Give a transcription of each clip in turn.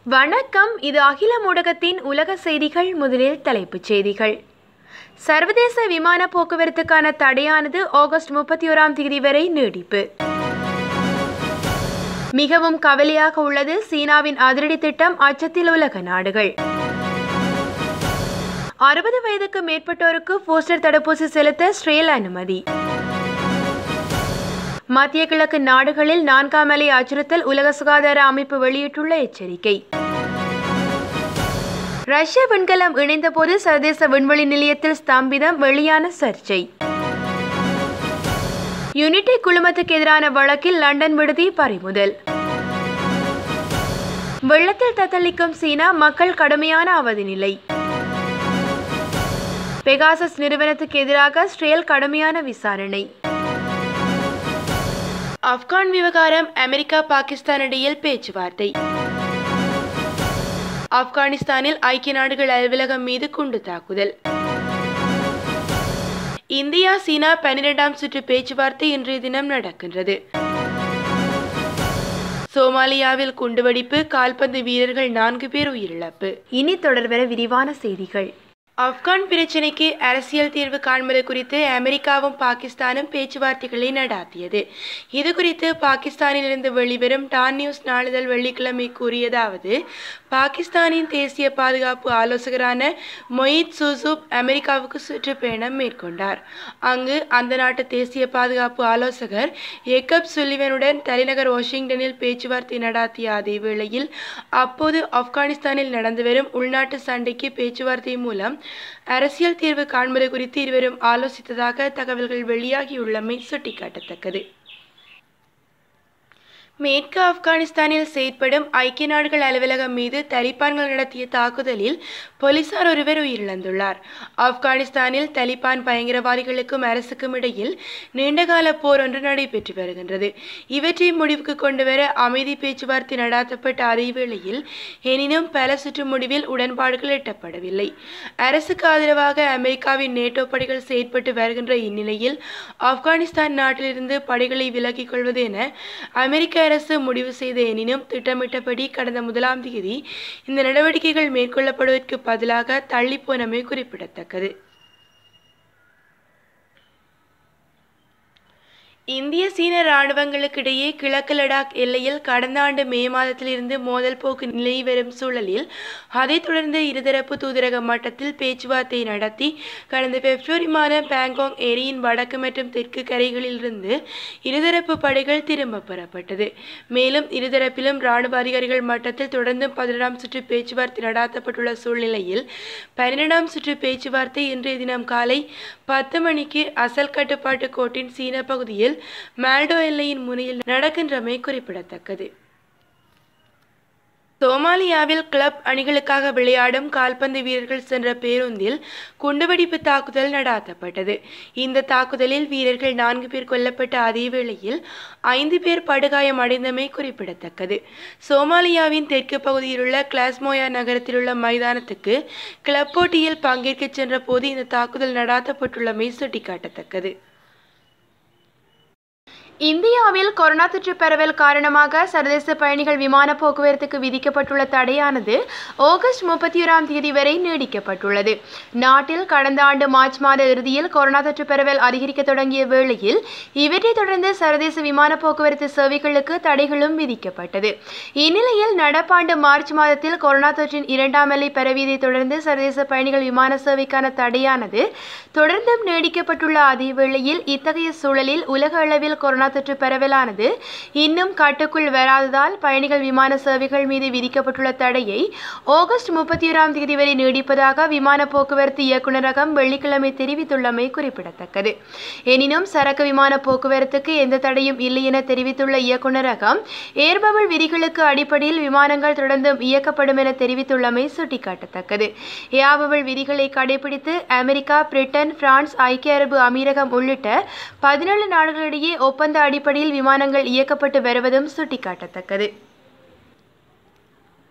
வணக்கம் இது அகில ஊடகத்தின் உலக செய்திகள் முதலில் தலைப்புச் செய்திகள் சர்வதேச விமான போக்குவரத்துக்கான தடையானது ஆகஸ்ட் முப்பத்தி ஓராம் தேதி வரை நீடிப்பு மிகவும் கவலையாக உள்ளது சீனாவின் அதிரடி திட்டம் அச்சத்தில் உலக நாடுகள் அறுபது வயதுக்கு மேற்பட்டோருக்கு போஸ்டர் தடுப்பூசி செலுத்த ஸ்ரேல் அனுமதி மத்திய கிழக்கு நாடுகளில் நான்காம் அலை அச்சுறுத்தல் உலக சுகாதார அமைப்பு வெளியிட்டுள்ள எச்சரிக்கை ரஷ்ய விண்கலம் இணைந்தபோது சர்வதேச விண்வெளி நிலையத்தில் ஸ்தம்பிதம் வெளியான சர்ச்சை யுனிட்டி குழுமத்துக்கு எதிரான வழக்கில் லண்டன் விடுதி பறிமுதல் வெள்ளத்தில் தத்தளிக்கும் சீனா மக்கள் கடுமையான அவதி நிலை பெகாசஸ் நிறுவனத்துக்கு எதிராக ஸ்ரேல் கடுமையான விசாரணை ஆப்கான் விவகாரம் அமெரிக்கா பாகிஸ்தான் இடையில் பேச்சுவார்த்தை ஆப்கானிஸ்தானில் ஐக்கிய நாடுகள் அலுவலகம் மீது குண்டு தாக்குதல் இந்தியா சீனா பனிரெண்டாம் சுற்று பேச்சுவார்த்தை இன்றைய தினம் நடக்கின்றது சோமாலியாவில் குண்டுவெடிப்பு கால்பந்து வீரர்கள் நான்கு பேர் உயிரிழப்பு இனி தொடர்வர விரிவான செய்திகள் ஆப்கான் பிரச்சினைக்கு அரசியல் தீர்வு காண்பது குறித்து அமெரிக்காவும் பாகிஸ்தானும் பேச்சுவார்த்தைகளை நடாத்தியது இது குறித்து பாகிஸ்தானிலிருந்து வெளிவரும் டான் நியூஸ் நாளிதழ் வெள்ளிக்கிழமை கூறியதாவது பாகிஸ்தானின் தேசிய பாதுகாப்பு ஆலோசகரான மொயித் சூசூப் அமெரிக்காவுக்கு சுற்றுப்பயணம் மேற்கொண்டார் அங்கு அந்த நாட்டு தேசிய பாதுகாப்பு ஆலோசகர் ஏக்கப் சுல்லிவனுடன் தலைநகர் வாஷிங்டனில் பேச்சுவார்த்தை நடாத்திய அதே வேளையில் அப்போது ஆப்கானிஸ்தானில் நடந்து வரும் உள்நாட்டு சண்டைக்கு பேச்சுவார்த்தை மூலம் அரசியல் தீர்வு காண்பது குறித்து இருவரும் ஆலோசித்ததாக தகவல்கள் வெளியாகியுள்ளமை சுட்டிக்காட்டத்தக்கது மேற்கு ஆப்கானிஸ்தானில் செயற்படும் ஐக்கிய நாடுகள் அலுவலகம் மீது தலிபான்கள் நடத்திய தாக்குதலில் போலீசார் ஒருவர் உயிரிழந்துள்ளார் ஆப்கானிஸ்தானில் தலிபான் பயங்கரவாதிகளுக்கும் அரசுக்கும் இடையில் நீண்டகால போர் ஒன்று நடைபெற்று வருகின்றது இவற்றை முடிவுக்கு கொண்டுவர அமைதி பேச்சுவார்த்தை நடாத்தப்பட்ட அதே வேளையில் எனினும் பல சுற்று முடிவில் உடன்பாடுகள் எட்டப்படவில்லை அரசுக்கு ஆதரவாக அமெரிக்காவின் நேட்டோ படைகள் செயற்பட்டு வருகின்ற இந்நிலையில் ஆப்கானிஸ்தான் நாட்டிலிருந்து படைகளை விலக்கிக் கொள்வது என அமெரிக்க அரசு முடிவு செய்த எனினும் திட்டமிட்டபடி கடந்த முதலாம் தேதி இந்த நடவடிக்கைகள் மேற்கொள்ளப்படுவதற்கு பதிலாக தள்ளிப்போனமை குறிப்பிடத்தக்கது இந்திய சீன இராணுவங்களுக்கிடையே கிழக்கு லடாக் எல்லையில் கடந்த ஆண்டு மே மாதத்திலிருந்து மோதல் போக்கு நிலவி வரும் சூழலில் அதைத் தொடர்ந்து இருதரப்பு தூதரக மட்டத்தில் பேச்சுவார்த்தை நடத்தி கடந்த பிப்ரவரி மாதம் பேங்காங் ஏரியின் வடக்கு மற்றும் தெற்கு கரைகளிலிருந்து இருதரப்பு படைகள் திரும்ப பெறப்பட்டது மேலும் இருதரப்பிலும் இராணுவ அதிகாரிகள் மட்டத்தில் தொடர்ந்து பதினெட்டாம் சுற்று பேச்சுவார்த்தை நடாத்தப்பட்டுள்ள சூழ்நிலையில் பன்னிரெண்டாம் சுற்று பேச்சுவார்த்தை இன்றைய தினம் காலை பத்து மணிக்கு அசல் கட்டுப்பாட்டு கோட்டின் சீன பகுதியில் மால்டோ எல்லையின் முனையில் நடக்கின்றமை குறிப்பிடத்தக்கது சோமாலியாவில் கிளப் அணிகளுக்காக விளையாடும் கால்பந்து வீரர்கள் சென்ற பேருந்தில் குண்டுவெடிப்பு தாக்குதல் நடாத்தப்பட்டது இந்த தாக்குதலில் வீரர்கள் நான்கு பேர் கொல்லப்பட்ட அதே வேளையில் ஐந்து பேர் படுகாயம் அடைந்தமை குறிப்பிடத்தக்கது சோமாலியாவின் தெற்கு பகுதியிலுள்ள கிளாஸ்மோயா நகரத்திலுள்ள மைதானத்துக்கு கிளப் போட்டியில் பங்கேற்க சென்ற போது இந்த தாக்குதல் நடாத்தப்பட்டுள்ளமை சுட்டிக்காட்டத்தக்கது இந்தியாவில் கொரோனா தொற்று பரவல் காரணமாக சர்வதேச பயணிகள் விமான போக்குவரத்துக்கு விதிக்கப்பட்டுள்ள தடையானது ஆகஸ்ட் முப்பத்தி ஓராம் தேதி வரை நீடிக்கப்பட்டுள்ளது நாட்டில் கடந்த ஆண்டு மார்ச் மாத இறுதியில் கொரோனா தொற்று பரவல் அதிகரிக்க தொடங்கிய வேளையில் இவற்றை தொடர்ந்து சர்வதேச விமான போக்குவரத்து சேவைகளுக்கு தடைகளும் விதிக்கப்பட்டது இந்நிலையில் நடப்பாண்டு மார்ச் மாதத்தில் கொரோனா தொற்றின் இரண்டாம் அலை பரவியதை தொடர்ந்து சர்வதேச பயணிகள் விமான சேவைக்கான தடையானது தொடர்ந்தும் நீடிக்கப்பட்டுள்ள அதே வேளையில் இத்தகைய சூழலில் உலக அளவில் கொரோனா தொற்று பரவலானது இன்னும் கட்டுக்குள் வராததால் பயணிகள் விமான சேவைகள் மீது விதிக்கப்பட்டுள்ள தடையை ஆகஸ்ட் முப்பத்தி ஓராம் தேதி வரை நீடிப்பதாக விமான போக்குவரத்து இயக்குநரகம் வெள்ளிக்கிழமை தெரிவித்துள்ளமை குறிப்பிடத்தக்கது எனினும் சரக்கு விமான போக்குவரத்துக்கு எந்த தடையும் இல்லை என தெரிவித்துள்ள இயக்குநரகம் ஏர்பவள் விதிகளுக்கு அடிப்படையில் விமானங்கள் தொடர்ந்தும் இயக்கப்படும் என தெரிவித்துள்ளமை சுட்டிக்காட்டத்தக்கது ஏர்பவள் விதிகளை கடைபிடித்து அமெரிக்கா பிரிட்டன் பிரான்ஸ் ஐக்கிய அரபு அமீரகம் உள்ளிட்ட பதினேழு நாடுகளிடையே ஒப்பந்த அடிப்படையில் விமானங்கள் இயக்கப்பட்டு வருவதும் சுட்டிக்காட்டத்தக்கது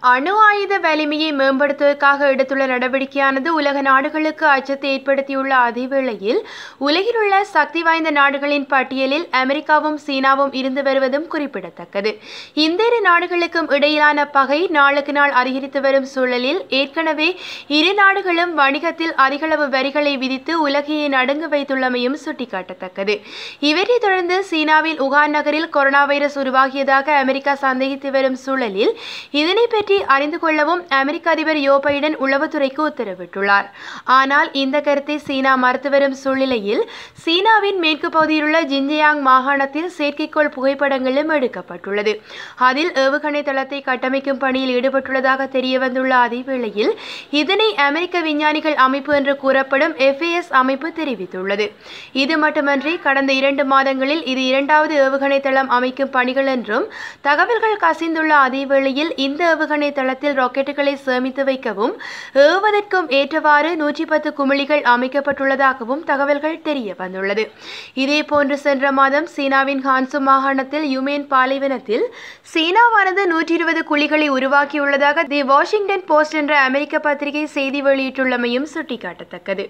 அணு ஆயுத வலிமையை மேம்படுத்துவதற்காக எடுத்துள்ள நடவடிக்கையானது உலக நாடுகளுக்கு அச்சத்தை ஏற்படுத்தியுள்ள அதேவேளையில் உலகில் உள்ள சக்தி வாய்ந்த நாடுகளின் பட்டியலில் அமெரிக்காவும் சீனாவும் இருந்து வருவதும் குறிப்பிடத்தக்கது இந்த இரு நாடுகளுக்கும் இடையிலான பகை நாளுக்கு நாள் அதிகரித்து வரும் சூழலில் ஏற்கனவே இரு நாடுகளும் வணிகத்தில் அதிகளவு வரிகளை விதித்து உலகையை நடுங்க வைத்துள்ளமையும் சுட்டிக்காட்டத்தக்கது இவற்றை தொடர்ந்து சீனாவில் உகான் நகரில் கொரோனா வைரஸ் உருவாகியதாக அமெரிக்கா சந்தேகித்து வரும் சூழலில் இதனை பற்றி அறிந்து கொள்ளவும் அமெரிக்க அதிபர் யோ பைடன் உளவுத்துறைக்கு உத்தரவிட்டுள்ளார் ஆனால் இந்த கருத்தை சீனா மறுத்து வரும் சூழ்நிலையில் சீனாவின் மேற்கு பகுதியில் உள்ள ஜின்ஜியாங் மாகாணத்தில் செயற்கைக்கோள் புகைப்படங்களும் எடுக்கப்பட்டுள்ளது அதில் ஏவுகணை தளத்தை கட்டமைக்கும் பணியில் ஈடுபட்டுள்ளதாக தெரிய வந்துள்ள அதேவேளையில் இதனை அமெரிக்க விஞ்ஞானிகள் அமைப்பு என்று கூறப்படும் எஃப்ஏஎஸ் அமைப்பு தெரிவித்துள்ளது இது மட்டுமன்றி கடந்த இரண்டு மாதங்களில் இது இரண்டாவது ஏவுகணை தளம் அமைக்கும் பணிகள் என்றும் தகவல்கள் கசிந்துள்ள அதேவேளையில் இந்த ஏவுகணை தளத்தில் ராக்கெட்டுகளை சேமித்து வைக்கவும் ஏவுவதற்கும் ஏற்றவாறு நூற்றி பத்து குமிழிகள் அமைக்கப்பட்டுள்ளதாகவும் தகவல்கள் தெரிய வந்துள்ளது இதேபோன்று சென்ற மாதம் சீனாவின் ஹான்சு மாகாணத்தில் யுமேன் பாலைவனத்தில் சீனாவானது நூற்றி இருபது குழிகளை உருவாக்கியுள்ளதாக தி வாஷிங்டன் போஸ்ட் என்ற அமெரிக்க பத்திரிகை செய்தி வெளியிட்டுள்ளமையும் சுட்டிக்காட்டத்தக்கது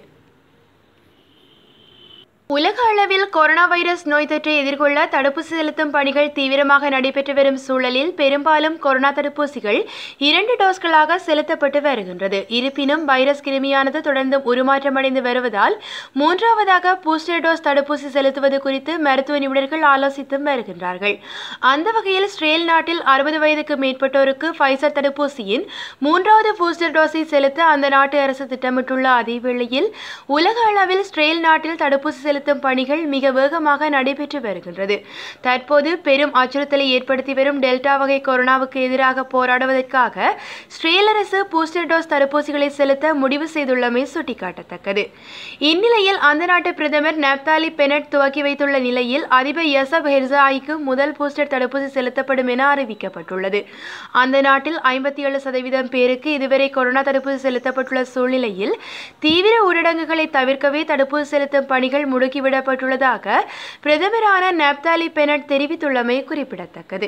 உலக அளவில் கொரோனா வைரஸ் நோய் தொற்றை எதிர்கொள்ள தடுப்பூசி செலுத்தும் பணிகள் தீவிரமாக நடைபெற்று வரும் சூழலில் பெரும்பாலும் கொரோனா தடுப்பூசிகள் இரண்டு டோஸ்களாக செலுத்தப்பட்டு வருகின்றது இருப்பினும் வைரஸ் கிருமியானது தொடர்ந்து உருமாற்றமடைந்து வருவதால் மூன்றாவதாக பூஸ்டர் டோஸ் தடுப்பூசி செலுத்துவது குறித்து மருத்துவ நிபுணர்கள் ஆலோசித்தும் வருகின்றார்கள் அந்த வகையில் ஸ்ரேல் நாட்டில் அறுபது வயதுக்கு மேற்பட்டோருக்கு ஃபைசர் தடுப்பூசியின் மூன்றாவது பூஸ்டர் டோஸை செலுத்த அந்த நாட்டு அரசு திட்டமிட்டுள்ள அதேவேளையில் உலக அளவில் ஸ்ரேல் நாட்டில் தடுப்பூசி செலுத்தும் பணிகள் மிக வேகமாக நடைபெற்று வருகின்றது தற்போது பெரும் அச்சுறுத்தலை ஏற்படுத்தி வரும் டெல்டா வகை கொரோனாவுக்கு எதிராக போராடுவதற்காக ஸ்ரேல் அரசு பூஸ்டர் டோஸ் தடுப்பூசிகளை செலுத்த முடிவு செய்துள்ளமை சுட்டிக்காட்டத்தக்கது இந்நிலையில் அந்த நாட்டு பிரதமர் நப்தாலி பெனட் துவக்கி வைத்துள்ள நிலையில் அதிபர் யசப் ஹெர்சாயிக்கு முதல் பூஸ்டர் தடுப்பூசி செலுத்தப்படும் என அறிவிக்கப்பட்டுள்ளது அந்த நாட்டில் ஐம்பத்தி ஏழு சதவீதம் பேருக்கு இதுவரை கொரோனா தடுப்பூசி செலுத்தப்பட்டுள்ள சூழ்நிலையில் தீவிர ஊரடங்குகளை தவிர்க்கவே தடுப்பூசி செலுத்தும் பணிகள் முடுக்கிவிடப்பட்டுள்ளதாக பிரதமரான நப்தாலி பெனட் தெரிவித்துள்ளமை குறிப்பிடத்தக்கது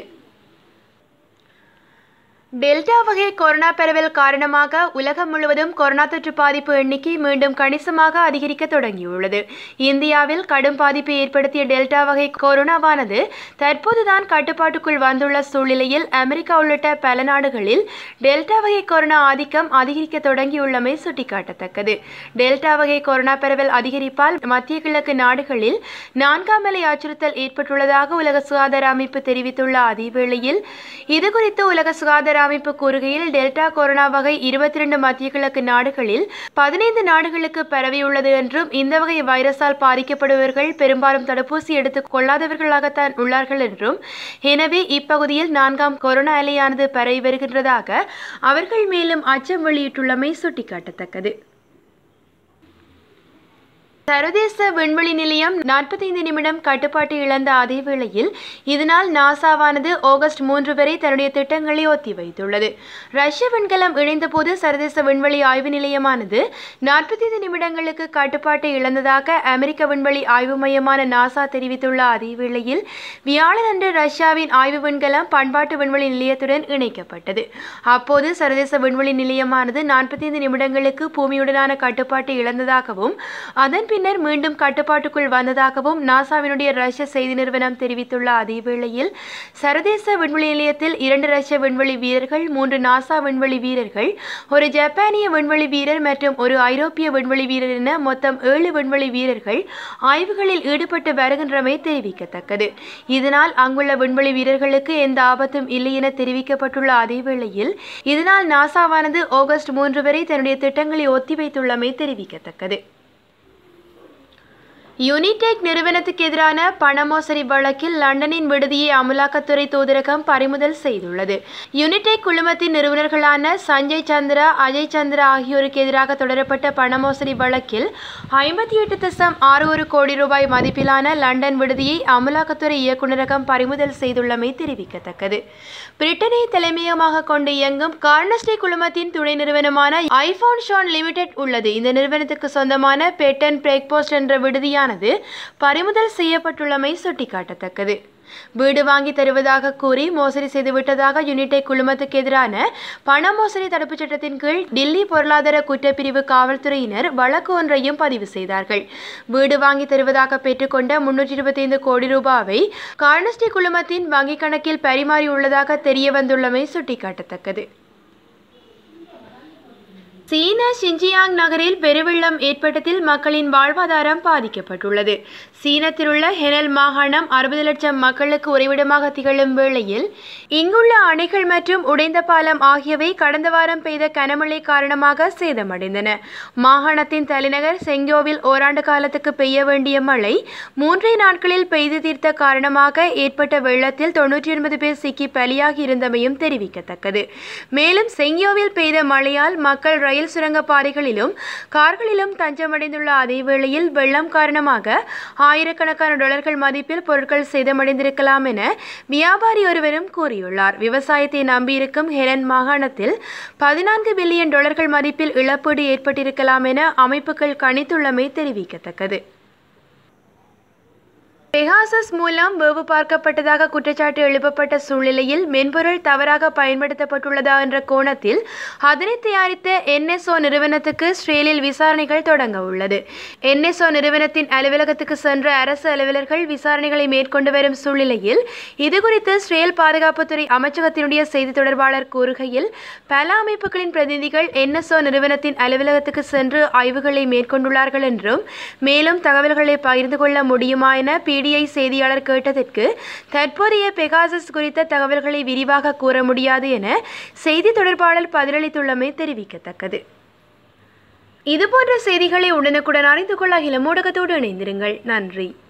டெல்டா வகை கொரோனா பரவல் காரணமாக உலகம் முழுவதும் கொரோனா தொற்று பாதிப்பு எண்ணிக்கை மீண்டும் கணிசமாக அதிகரிக்க தொடங்கியுள்ளது இந்தியாவில் கடும் பாதிப்பை ஏற்படுத்திய டெல்டா வகை கொரோனாவானது தற்போதுதான் கட்டுப்பாட்டுக்குள் வந்துள்ள சூழ்நிலையில் அமெரிக்கா உள்ளிட்ட பல நாடுகளில் டெல்டா வகை கொரோனா ஆதிக்கம் அதிகரிக்க தொடங்கியுள்ளமை சுட்டிக்காட்டத்தக்கது டெல்டா வகை கொரோனா பரவல் அதிகரிப்பால் மத்திய கிழக்கு நாடுகளில் நான்காம் நிலை அச்சுறுத்தல் ஏற்பட்டுள்ளதாக உலக சுகாதார அமைப்பு தெரிவித்துள்ள அதேவேளையில் இதுகுறித்து உலக சுகாதார அமைப்பு கூறுகையில் டெல்டா கொரோனா வகை இருபத்தி ரெண்டு மத்திய கிழக்கு நாடுகளில் பதினைந்து நாடுகளுக்கு பரவியுள்ளது என்றும் இந்த வகை வைரஸால் பாதிக்கப்படுபவர்கள் பெரும்பாலும் தடுப்பூசி எடுத்துக் கொள்ளாதவர்களாகத்தான் உள்ளார்கள் என்றும் எனவே இப்பகுதியில் நான்காம் கொரோனா அலையானது பரவி வருகின்றதாக அவர்கள் மேலும் அச்சம் வெளியிட்டுள்ளமை சுட்டிக்காட்டத்தக்கது சர்வதேச விண்வெளி நிலையம் நாற்பத்தைந்து நிமிடம் கட்டுப்பாட்டை இழந்த அதே வேளையில் இதனால் நாசாவானது ஆகஸ்ட் மூன்று வரை தன்னுடைய திட்டங்களை ஒத்திவைத்துள்ளது ரஷ்ய விண்கலம் இணைந்தபோது சர்வதேச விண்வெளி ஆய்வு நிலையமானது நாற்பத்தைந்து நிமிடங்களுக்கு கட்டுப்பாட்டை இழந்ததாக அமெரிக்க விண்வெளி ஆய்வு மையமான நாசா தெரிவித்துள்ள அதே வேளையில் வியாழனன்று ரஷ்யாவின் ஆய்வு விண்கலம் பண்பாட்டு விண்வெளி நிலையத்துடன் இணைக்கப்பட்டது அப்போது சர்வதேச விண்வெளி நிலையமானது நாற்பத்தைந்து நிமிடங்களுக்கு பூமியுடனான கட்டுப்பாட்டை இழந்ததாகவும் அதன் பின்னர் மீண்டும் கட்டுப்பாட்டுக்குள் வந்ததாகவும் நாசாவினுடைய ரஷ்ய செய்தி நிறுவனம் தெரிவித்துள்ள அதே வேளையில் சர்வதேச விண்வெளி நிலையத்தில் இரண்டு ரஷ்ய விண்வெளி வீரர்கள் மூன்று நாசா விண்வெளி வீரர்கள் ஒரு ஜப்பானிய விண்வெளி வீரர் மற்றும் ஒரு ஐரோப்பிய விண்வெளி வீரர் என மொத்தம் ஏழு விண்வெளி வீரர்கள் ஆய்வுகளில் ஈடுபட்டு வருகின்றமை தெரிவிக்கத்தக்கது இதனால் அங்குள்ள விண்வெளி வீரர்களுக்கு எந்த ஆபத்தும் இல்லை என தெரிவிக்கப்பட்டுள்ள அதே வேளையில் இதனால் நாசாவானது ஆகஸ்ட் மூன்று வரை தன்னுடைய திட்டங்களை ஒத்திவைத்துள்ளமை தெரிவிக்கத்தக்கது யுனிடெக் நிறுவனத்துக்கு எதிரான பண மோசடி வழக்கில் லண்டனின் விடுதியை அமலாக்கத்துறை தூதரகம் பறிமுதல் செய்துள்ளது யுனிடெக் குழுமத்தின் நிறுவனர்களான சஞ்சய் சந்திரா அஜய் சந்திரா ஆகியோருக்கு எதிராக தொடரப்பட்ட பண மோசடி வழக்கில் ஐம்பத்தி எட்டு தசம் ஆறு ஒரு கோடி ரூபாய் மதிப்பிலான லண்டன் விடுதியை அமலாக்கத்துறை இயக்குநரகம் பறிமுதல் செய்துள்ளமை தெரிவிக்கத்தக்கது பிரிட்டனை தலைமையகமாக கொண்டு இயங்கும் கார்னஸ்டே குழுமத்தின் துணை நிறுவனமான ஐபோன் ஷான் லிமிடெட் உள்ளது இந்த நிறுவனத்துக்கு சொந்தமான பெட்டன் பிரேக்போஸ்ட் என்ற விடுதியானது பறிமுதல் செய்யப்பட்டுள்ளமை சுட்டிக்காட்டத்தக்கது வீடு வாங்கி தருவதாக கூறி மோசடி செய்துவிட்டதாக யுனிடெக் குழுமத்துக்கு எதிரான பண மோசடி தடுப்புச் சட்டத்தின் கீழ் டில்லி பொருளாதார குற்றப்பிரிவு காவல்துறையினர் வழக்கு ஒன்றையும் பதிவு செய்தார்கள் வீடு வாங்கி தருவதாக பெற்றுக்கொண்ட முன்னூற்றி இருபத்தைந்து கோடி ரூபாவை கார்னஸ்டி குழுமத்தின் வங்கிக் கணக்கில் பரிமாறியுள்ளதாக தெரிய வந்துள்ளமை சுட்டிக்காட்டத்தக்கது சீன ஷிஞ்சியாங் நகரில் பெருவெள்ளம் ஏற்பட்டதில் மக்களின் வாழ்வாதாரம் பாதிக்கப்பட்டுள்ளது சீனத்தில் உள்ள ஹெனல் மாகாணம் அறுபது லட்சம் மக்களுக்கு உறைவிடமாக திகழும் வேளையில் இங்குள்ள அணைகள் மற்றும் உடைந்த பாலம் ஆகியவை கடந்த வாரம் பெய்த கனமழை காரணமாக சேதமடைந்தன மாகாணத்தின் தலைநகர் செங்கோவில் ஓராண்டு காலத்துக்கு பெய்ய வேண்டிய மழை மூன்றே நாட்களில் பெய்து தீர்த்த காரணமாக ஏற்பட்ட வெள்ளத்தில் தொன்னூற்றி ஒன்பது பேர் சிக்கி பலியாகி இருந்தமையும் தெரிவிக்கத்தக்கது மேலும் செங்கோவில் பெய்த மழையால் மக்கள் ரயில் சுரங்க பாதைகளிலும் கார்களிலும் தஞ்சமடைந்துள்ள அதே வேளையில் வெள்ளம் காரணமாக ஆயிரக்கணக்கான டாலர்கள் மதிப்பில் பொருட்கள் சேதமடைந்திருக்கலாம் என வியாபாரி ஒருவரும் கூறியுள்ளார் விவசாயத்தை நம்பியிருக்கும் ஹெலன் மாகாணத்தில் பதினான்கு பில்லியன் டாலர்கள் மதிப்பில் இழப்பீடு ஏற்பட்டிருக்கலாம் என அமைப்புகள் கணித்துள்ளமை தெரிவிக்கத்தக்கது பெகாசஸ் மூலம் வேவு பார்க்கப்பட்டதாக குற்றச்சாட்டு எழுப்பப்பட்ட சூழ்நிலையில் மென்பொருள் தவறாக பயன்படுத்தப்பட்டுள்ளதா என்ற கோணத்தில் அதனை தயாரித்த என்எஸ்ஓ நிறுவனத்துக்கு ஸ்ரேலில் விசாரணைகள் தொடங்க உள்ளது என்எஸ்ஓ நிறுவனத்தின் அலுவலகத்துக்கு சென்ற அரசு அலுவலர்கள் விசாரணைகளை மேற்கொண்டு வரும் சூழ்நிலையில் இதுகுறித்து ஸ்ரேல் பாதுகாப்புத்துறை அமைச்சகத்தினுடைய செய்தி தொடர்பாளர் கூறுகையில் பல அமைப்புகளின் பிரதிநிதிகள் என்எஸ்ஓ நிறுவனத்தின் அலுவலகத்துக்கு சென்று ஆய்வுகளை மேற்கொண்டுள்ளார்கள் என்றும் மேலும் தகவல்களை பகிர்ந்து கொள்ள முடியுமா என பி பிடிஐ செய்தியாளர் கேட்டதற்கு தற்போதைய பெகாசஸ் குறித்த தகவல்களை விரிவாக கூற முடியாது என செய்தி தொடர்பாளர் பதிலளித்துள்ளமை தெரிவிக்கத்தக்கது இதுபோன்ற செய்திகளை உடனுக்குடன் அறிந்து கொள்ள அகில ஊடகத்தோடு இணைந்திருங்கள் நன்றி